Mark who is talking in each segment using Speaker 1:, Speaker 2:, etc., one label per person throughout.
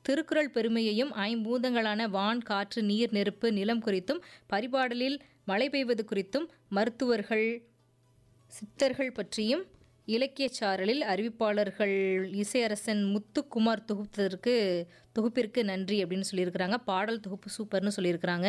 Speaker 1: திருக்குறள் பெருமையையும் ஐம்பூதங்களான வான் காற்று நீர் நெருப்பு நிலம் குறித்தும் பரிபாடலில் மழை பெய்வது குறித்தும் மருத்துவர்கள் சித்தர்கள் பற்றியும் இலக்கியச் சாரலில் அறிவிப்பாளர்கள் இசையரசன் முத்துக்குமார் தொகுத்ததற்கு தொகுப்பிற்கு நன்றி அப்படின்னு சொல்லியிருக்கிறாங்க பாடல் தொகுப்பு சூப்பர்னு சொல்லியிருக்கிறாங்க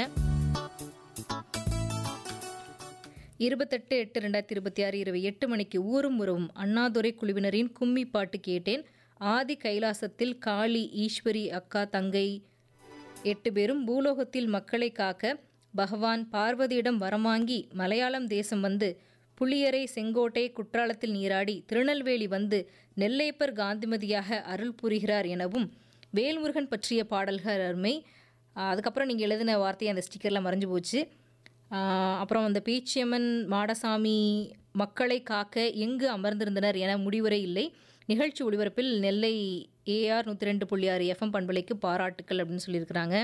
Speaker 1: இருபத்தெட்டு எட்டு ரெண்டாயிரத்தி இருபத்தி ஆறு இரவு எட்டு மணிக்கு ஊரும் உறவும் அண்ணாதுரை குழுவினரின் கும்மி பாட்டு கேட்டேன் ஆதி கைலாசத்தில் காளி ஈஸ்வரி அக்கா தங்கை எட்டு பேரும் பூலோகத்தில் மக்களை காக்க பகவான் பார்வதியிடம் வரமாங்கி மலையாளம் தேசம் வந்து புளியரை செங்கோட்டை குற்றாலத்தில் நீராடி திருநெல்வேலி வந்து நெல்லையப்பர் காந்திமதியாக அருள் புரிகிறார் எனவும் வேல்முருகன் பற்றிய பாடல்கள் அருமை ஆஹ் அதுக்கப்புறம் நீங்கள் எழுதின வார்த்தை அந்த ஸ்டிக்கரில் மறைஞ்சு போச்சு ஆஹ் அப்புறம் அந்த பேச்சியம்மன் மாடசாமி மக்களை காக்க எங்கு அமர்ந்திருந்தனர் என முடிவுரை இல்லை நிகழ்ச்சி ஒளிபரப்பில் நெல்லை ஏஆர் நூற்றி ரெண்டு புள்ளி ஆறு எஃப்எம் பண்பலைக்கு பாராட்டுக்கள் அப்படின்னு சொல்லியிருக்கிறாங்க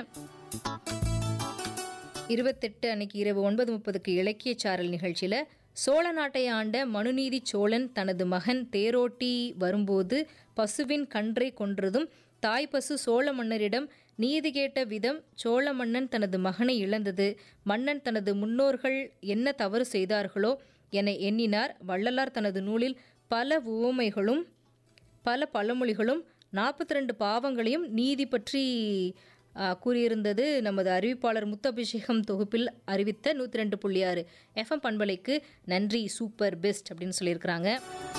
Speaker 1: இருபத்தெட்டு அன்னைக்கு இரவு ஒன்பது முப்பதுக்கு இலக்கிய சாரல் நிகழ்ச்சியில் சோழ நாட்டை ஆண்ட மனுநீதி சோழன் தனது மகன் தேரோட்டி வரும்போது பசுவின் கன்றை கொன்றதும் தாய் பசு சோழ மன்னரிடம் நீதி கேட்ட விதம் சோழ மன்னன் தனது மகனை இழந்தது மன்னன் தனது முன்னோர்கள் என்ன தவறு செய்தார்களோ என எண்ணினார் வள்ளலார் தனது நூலில் பல உவமைகளும் பல பழமொழிகளும் நாற்பத்தி ரெண்டு பாவங்களையும் நீதி பற்றி ஆ, கூறியிருந்தது நமது அறிவிப்பாளர் முத்தபிஷேகம் தொகுப்பில் அறிவித்த நூற்றி ரெண்டு புள்ளி ஆறு எஃப்எம் பண்பலைக்கு நன்றி சூப்பர் பெஸ்ட் அப்படின்னு சொல்லியிருக்கிறாங்க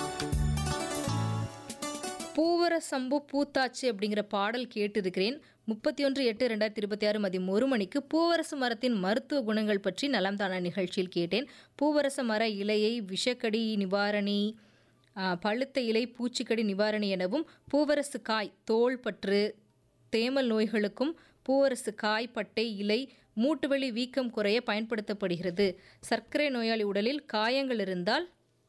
Speaker 1: பூவர சம்பு பூத்தாச்சு அப்படிங்கிற பாடல் கேட்டிருக்கிறேன் முப்பத்தி ஒன்று எட்டு ரெண்டாயிரத்தி இருபத்தி ஆறு மதியம் ஒரு மணிக்கு பூவரசு மரத்தின் மருத்துவ குணங்கள் பற்றி நலம் தான நிகழ்ச்சியில் கேட்டேன் பூவரச மர இலையை விஷக்கடி நிவாரணி ஆ, பழுத்த இலை பூச்சிக்கடி நிவாரணி எனவும் பூவரசு காய் தோல் பற்று தேமல் நோய்களுக்கும் பூவரசு காய் பட்டை இலை மூட்டுவலி வீக்கம் குறைய பயன்படுத்தப்படுகிறது சர்க்கரை நோயாளி உடலில் காயங்கள் இருந்தால்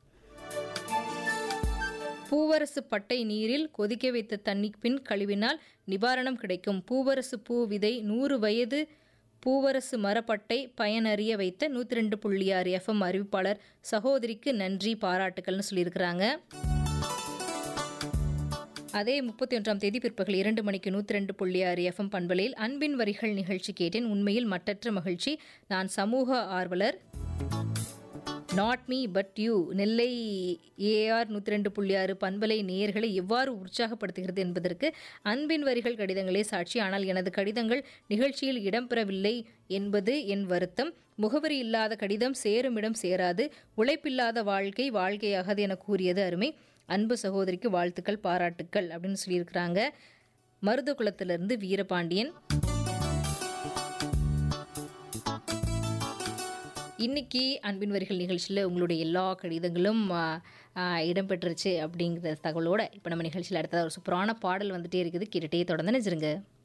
Speaker 1: பூவரசு பட்டை நீரில் கொதிக்க வைத்த தண்ணி பின் கழுவினால் நிவாரணம் கிடைக்கும் பூவரசு பூ விதை நூறு வயது பூவரசு மரப்பட்டை பயனறிய வைத்த நூற்றி ரெண்டு புள்ளி ஆறு எஃப்எம் அறிவிப்பாளர் சகோதரிக்கு நன்றி பாராட்டுக்கள்னு சொல்லியிருக்கிறாங்க அதே முப்பத்தி ஒன்றாம் தேதி பிற்பகல் இரண்டு மணிக்கு நூற்றி ரெண்டு புள்ளி ஆறு எஃப்எம் பண்பலையில் அன்பின் வரிகள் நிகழ்ச்சி கேட்டேன் உண்மையில் மட்டற்ற மகிழ்ச்சி நான் சமூக ஆர்வலர் not me but you Nellai AR நூற்றி ரெண்டு புள்ளி ஆறு பண்பலை நேயர்களை எவ்வாறு உற்சாகப்படுத்துகிறது என்பதற்கு அன்பின் வரிகள் கடிதங்களே சாட்சி ஆனால் எனது கடிதங்கள் நிகழ்ச்சியில் இடம்பெறவில்லை என்பது என் வருத்தம் முகவரி இல்லாத கடிதம் சேரும் இடம் சேராது உழைப்பில்லாத வாழ்க்கை வாழ்க்கையாகாது என கூறியது அருமை அன்பு சகோதரிக்கு வாழ்த்துக்கள் பாராட்டுக்கள் அப்படின்னு சொல்லியிருக்கிறாங்க மருதகுளத்திலிருந்து வீரபாண்டியன் இன்னைக்கு அன்பின் வரிகள் நிகழ்ச்சியில் உங்களுடைய எல்லா கடிதங்களும் ஆ, ஆ, இடம்பெற்றுருச்சு அப்படிங்கிற தகவலோட இப்போ நம்ம நிகழ்ச்சியில் அடுத்ததாக ஒரு சூப்பரான பாடல் வந்துட்டே இருக்குது கேட்டுட்டே தொடர்ந்து நினைச்சிருங்க